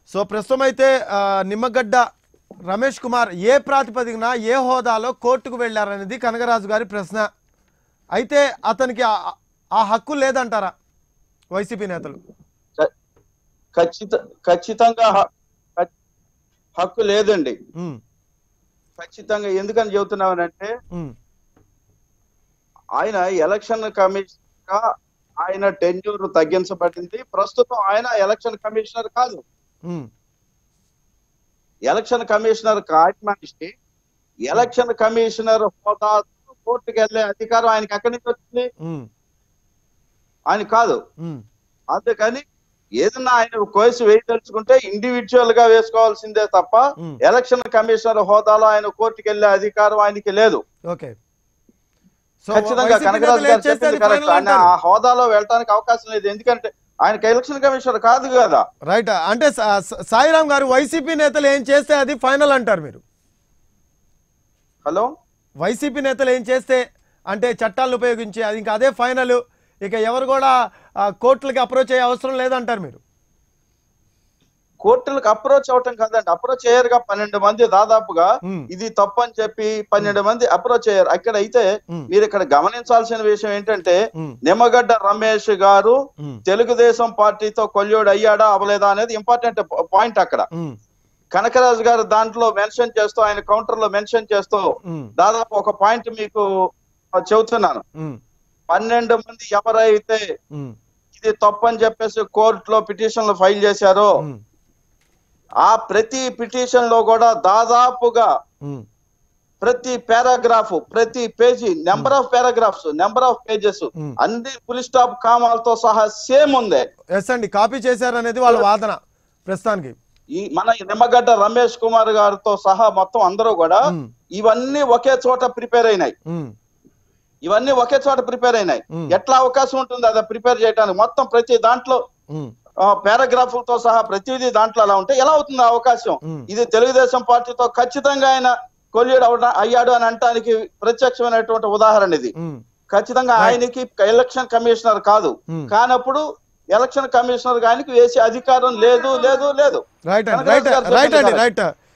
So ప్రస్తుతం అయితే ఆ, నిమ్మగడ్డ రమేష్ కుమార్ ఏ ప్రాతిపదికన ఏ హోదాలో కోర్టుకు వెళ్ళారనేది కనగరాజు గారి ప్రశ్న అయితే అతనికి ఆ- ఆ హక్కు లేదంటారా వైసీపీ నేతలు ఖ- ఖచ్చిత ఖచ్చితంగా హ- ఖ- హక్కు లేదండి ఉమ్, ఖచ్చితంగా ఎందుకని చెబుతున్నామనంటే ఉమ్, ఆయన ఎలక్షన్ కమిషన్ గా ఆయన టెన్యూర్ తగ్గించబడింది ప్రస్తుతం ఆయన ఎలక్షన్ కమిషనర్ కాదు ఉమ్, ఎలక్షన్ కమిషనర్ కాటి మనిషి ఎలక్షన్ కమిషనర్ హోదా కోర్టుకు వెళ్ళే అధికారం ఆయనకి ఎక్కడి నుంచి వచ్చింది ఉమ్, ఆయన కాదు ఉమ్, అందుకని ఏదన్నా ఆయన కేసు వేయదలుచుకుంటే ఇండివిజువల్ గా వేసుకోవాల్సిందే తప్ప ఉమ్. ఎలక్షన్ కమిషనర్ హోదాలో ఆయన కోర్టుకు వెళ్ళే అధికారం ఆయనకి లేదు ఓకే సో ఖచ్చితంగా వైసీపీ కనకరాజు నేతలు ఏం గారు చేస్తే చెప్పింది అది కరెక్ట్ final ఆయన అంటారు. ఆ హోదాలో వెళ్ళడానికి అవకాశం లేదు ఎందుకంటే ఆయనకి ఎలక్షన్ కమిషనర్ కాదు కదా రైట్ అంటే సా- సా- సాయిరామ్ గారు వైసీపీ నేతలు ఏం చేస్తే అది ఫైనల్ అంటారు మీరు హలో వైసీపీ నేతలు ఏం చేస్తే అంటే చట్టాలను ఉపయోగించి అది ఇంకా అదే ఫైనల్ ఇక ఎవరు కూడా ఆ, కోర్టులకి అప్రోచ్ అయ్యే అవసరం లేదంటారు మీరు కోర్టులకు అప్రోచ్ అవటం కాదండి అప్రోచ్ చేయరుగా పన్నెండు మంది దాదాపుగా ఉమ్, ఇది తప్పు అని చెప్పి పన్నెండు మంది అప్రోచ్ అయ్యారు అక్కడ అయితే ఉమ్, మీరు ఇక్కడ గమనించాల్సిన విషయం ఏంటంటే ఉమ్, నిమ్మగడ్డ రమేష్ గారు ఉమ్, తెలుగుదేశం పార్టీతో కొల్యోడు అయ్యాడా అవలేదా అనేది ఇంపార్టెంట్ పాయింట్ అక్కడ ఉమ్, కనకరాజు గారు దాంట్లో మెన్షన్ చేస్తూ ఆయన కౌంటర్ లో మెన్షన్ చేస్తూ ఉమ్, దాదాపు ఒక పాయింట్ మీకు చెబుతున్నాను ఉమ్, పన్నెండు మంది ఎవరైతే ఉమ్, ఇది తప్పని చెప్పేసి కోర్టులో పిటిషన్లు ఫైల్ చేశారో ఉమ్, ఆ ప్రతి పిటిషన్ లో కూడా దాదాపుగా ఉమ్, ప్రతి పారాగ్రాఫ్ ప్రతి page number of paragraphs number of pages um. అన్ని ఫుల్ స్టాప్ కామాలతో సహా సేమ్ ఉంది ఎస్ అండి కాపీ చేశారనేది వాళ్ళ వాదన ప్రస్తుతానికి ఈ మన నిమ్మగడ్డ రమేష్ కుమార్ గారితో సహా మొత్తం అందరూ కూడా ఉమ్, ఇవన్నీ ఒకే చోట ప్రిపేర్ అయినాయి ఉమ్, ఇవన్నీ ఒకే చోట ప్రిపేర్ అయినాయి ఉమ్. ఎట్లా అవకాశం ఉంటుంది అది ప్రిపేర్ చేయడానికి మొత్తం ప్రతి దాంట్లో ఉమ్, పారాగ్రాఫ్లతో సహా ప్రతిదీ దాంట్లో అలా ఉంటే ఎలా అవుతుంది ఆ అవకాశం ఉమ్. ఇది తెలుగుదేశం పార్టీతో ఖచ్చితంగా ఆయన కొల్లీడు అవడా అయ్యాడు అని అంటానికి ప్రత్యక్షమైనటువంటి ఉదాహరణ ఇది ఉమ్, ఖచ్చితంగా ఆయనకి ఎలక్షన్ కమిషనర్ కాదు ఉమ్. కానప్పుడు ఎలక్షన్ కమిషనర్ ఆయనకి వేసే అధికారం లేదు లేదు లేదు రైట్ అండి కనకరాజు రైట్ గారు రైట్ అండి చెప్పింది రైట్